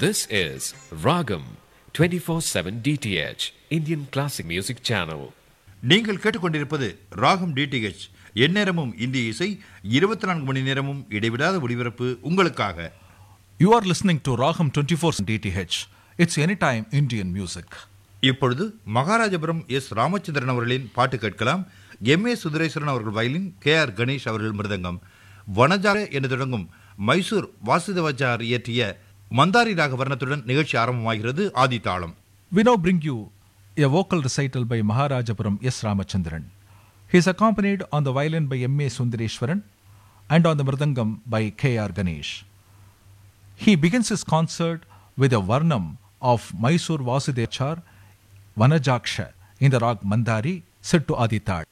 This is Ragam 24/7 DTH Indian Classic Music Channel. நீங்கள் கேட்டுக்கொண்டிருப்பது ராகம் டிடிஹெச் எந்நேரமும் இந்திய இசை இருபத்தி நான்கு மணி நேரமும் இடைவிடாத ஒளிபரப்பு உங்களுக்காக You are listening to Raham 24 DTH. It's anytime Indian music. இப்பொழுது மகாராஜபுரம் எஸ் ராமச்சந்திரன் அவர்களின் பாட்டு கேட்கலாம் எம் ஏ சுந்தரேஸ்வரன் அவர்கள் வயலின் கே ஆர் கணேஷ் அவர்கள் மிருதங்கம் வனஜார என்று தொடங்கும் மைசூர் வாசுதவாச்சார் இயற்றிய மந்தாரி ராக வர்ணத்துடன் நிகழ்ச்சி ஆரம்பமாகிறது ஆதி தாளம் We now bring you a vocal recital by Maharajapuram S. Ramachandran. He is accompanied on the violin by M. A. Sundareshwaran and on the mridangam by K. R. Ganesh. He begins his concert with a varnam of Mysore Vasudechar Vanajaksha in the rag Mandari set to Aditar.